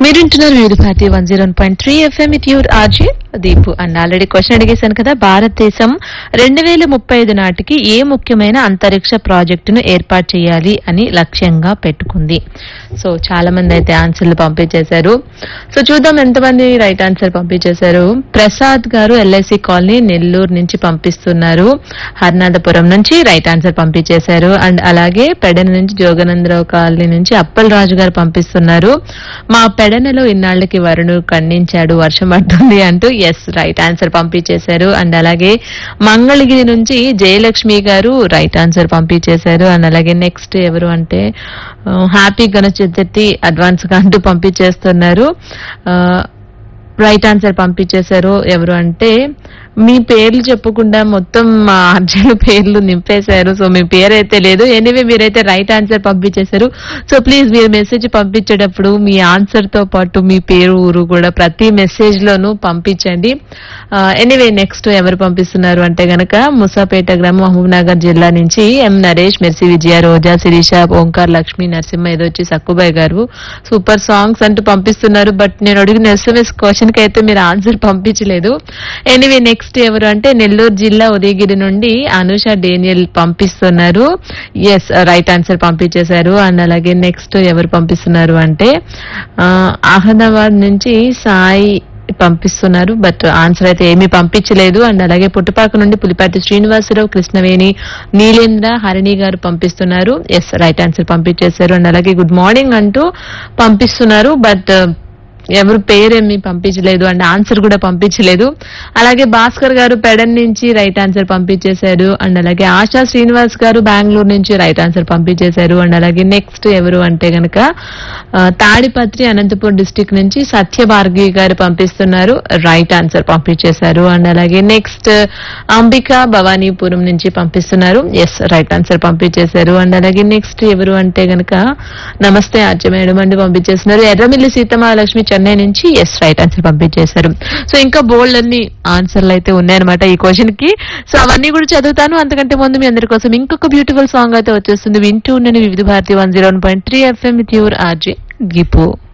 మీరు వింటున్నారు Vividha Bharati one zero point three FM it your RJ Deepu and already question అడిగేశాను కదా భారతదేశం రెండు వేల ముప్పై ఐదు నాటికి ఏ ముఖ్యమైన అంతరిక్ష ప్రాజెక్టును ఏర్పాటు చేయాలి అని లక్ష్యంగా పెట్టుకుంది సో చాలా మంది అయితే ఆన్సర్లు పంపించేశారు సో చూద్దాం ఎంతమంది రైట్ ఆన్సర్ పంపించేశారు ప్రసాద్ గారు ఎల్ఐసి కాలనీ నెల్లూరు నుంచి పంపిస్తున్నారు హర్నాథపురం నుంచి రైట్ ఆన్సర్ పంపించేశారు అండ్ అలాగే పెడన నుంచి జోగనందరావు కాలనీ నుంచి అప్పల్ రాజు గారు పంపిస్తున్నారు మా పెడనలో ఇన్నాళ్లకి వరుణు ఖండించాడు వర్షం పడుతుంది అంటూ ఎస్ రైట్ ఆన్సర్ పంపించేశారు అండ్ అలాగే మంగళగిరి నుంచి జయలక్ష్మి గారు రైట్ ఆన్సర్ పంపించేశారు అండ్ అలాగే నెక్స్ట్ ఎవరు అంటే హ్యాపీ గణేష్ చతుర్థి అడ్వాన్స్ గా అంటూ పంపించేస్తున్నారు రైట్ ఆన్సర్ పంపించేశారు ఎవరు అంటే మీ పేర్లు చెప్పకుండా మొత్తం మా అర్జున పేర్లు నింపేశారు సో మీ పేరు అయితే లేదు ఎనీవే మీరైతే రైట్ ఆన్సర్ పంపించేశారు సో ప్లీజ్ మీరు మెసేజ్ పంపించేటప్పుడు మీ ఆన్సర్ తో పాటు మీ పేరు ఊరు కూడా ప్రతి మెసేజ్ లోనూ పంపించండి ఎనీవే నెక్స్ట్ ఎవరు పంపిస్తున్నారు అంటే గనక ముసాపేట గ్రామం మహబూబ్నగర్ జిల్లా నుంచి ఎం నరేష్ మెర్సి విజయ రోజా శిరీష ఓంకార్ లక్ష్మి నరసింహ ఇది వచ్చి సక్కుబాయ్ గారు సూపర్ సాంగ్స్ అంటూ పంపిస్తున్నారు బట్ నేను అడిగిన ఎస్ఎంఎస్ క్వశ్చన్ కి అయితే మీరు ఆన్సర్ పంపించలేదు ఎనీవే నెక్స్ట్ ఎవరు అంటే నెల్లూరు జిల్లా ఉదయగిరి నుండి అనుష డేనియల్ పంపిస్తున్నారు ఎస్ రైట్ ఆన్సర్ పంపించేశారు అండ్ అలాగే నెక్స్ట్ ఎవరు పంపిస్తున్నారు అంటే ఆ, అహ్మదాబాద్ నుంచి సాయి పంపిస్తున్నారు బట్ ఆన్సర్ అయితే ఏమీ పంపించలేదు అండ్ అలాగే పుట్టుపాక నుండి పులిపాటి శ్రీనివాసరావు కృష్ణవేణి నీలేంద్ర హరిణి గారు పంపిస్తున్నారు ఎస్ రైట్ ఆన్సర్ పంపించేశారు అండ్ అలాగే గుడ్ మార్నింగ్ అంటూ పంపిస్తున్నారు బట్ ఎవరు పేరేమి పంపించలేదు అండ్ ఆన్సర్ కూడా పంపించలేదు అలాగే భాస్కర్ గారు పెడన్ నుంచి రైట్ ఆన్సర్ పంపించేశారు అండ్ అలాగే ఆశా శ్రీనివాస్ గారు బెంగళూరు నుంచి రైట్ ఆన్సర్ పంపించేశారు అండ్ అలాగే నెక్స్ట్ ఎవరు అంటే గనక ఆ, తాడిపత్రి అనంతపూర్ డిస్టిక్ నుంచి సత్య భార్గవి గారు పంపిస్తున్నారు రైట్ ఆన్సర్ పంపించేశారు అండ్ అలాగే నెక్స్ట్ అంబిక భవానీపురం నుంచి పంపిస్తున్నారు ఎస్ రైట్ ఆన్సర్ పంపించేశారు అండ్ అలాగే నెక్స్ట్ ఎవరు అంటే గనక నమస్తే ఆర్య మేడం అండి పంపించేస్తున్నారు ఎర్రమిల్లి సీతమహాలక్ష్మి చెన్నై నుంచి ఎస్ రైట్ ఆన్సర్ పంపించేశారు సో ఇంకా బోల్డ్ అన్ని ఆన్సర్లు అయితే ఉన్నాయన్నమాట ఈ క్వశ్చన్ కి సో అవన్నీ కూడా చదువుతాను అంతకంటే ముందు మీ అందరి కోసం ఇంకొక బ్యూటిఫుల్ సాంగ్ అయితే వచ్చేస్తుంది వింటూ నేను Vividh Bharati one zero point three FM with your RJ గిపు